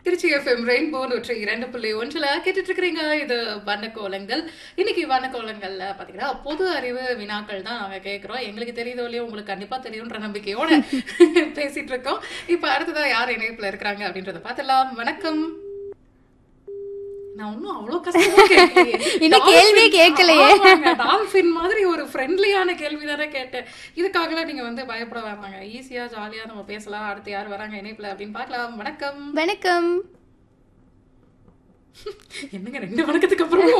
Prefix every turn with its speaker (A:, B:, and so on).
A: Trichy FM rainbow நூற்றி இரண்டு புள்ளி ஒன்றில் கேட்டுட்டு இருக்கிறீங்க இது வண்ணக்கோலங்கள் இன்னைக்கு வண்ணக்கோலங்கள்ல பாத்தீங்கன்னா பொது அறிவு வினாக்கள் தான் நாங்க கேட்கிறோம் எங்களுக்கு தெரியுதோ இல்லையோ உங்களுக்கு கண்டிப்பா தெரியும்ன்ற நம்பிக்கையோட பேசிட்டு இருக்கோம் இப்ப அடுத்ததா யார் இணைப்புல இருக்கிறாங்க அப்படின்றத பார்த்துலாம் வணக்கம் நான் ஒன்னும் அவ்வளவு கஷ்டமா கேட்கலையே.
B: இன்னும் கேள்வியே கேட்கலையே.
A: ஆமாங்க, டால்பின் மாதிரி ஒரு ஃப்ரெண்ட்லியான கேள்வி தானே கேட்டேன் இதுக்காகலாம் நீங்க வந்து பயப்பட வேண்டாங்க ஈஸியா ஜாலியா நம்ம பேசலாம் அடுத்து யார் வராங்க இணைப்புல அப்படின்னு பார்க்கலாம் வணக்கம்
B: வணக்கம்
A: என்னங்க ரெண்டு வணக்கத்துக்கு அப்புறம்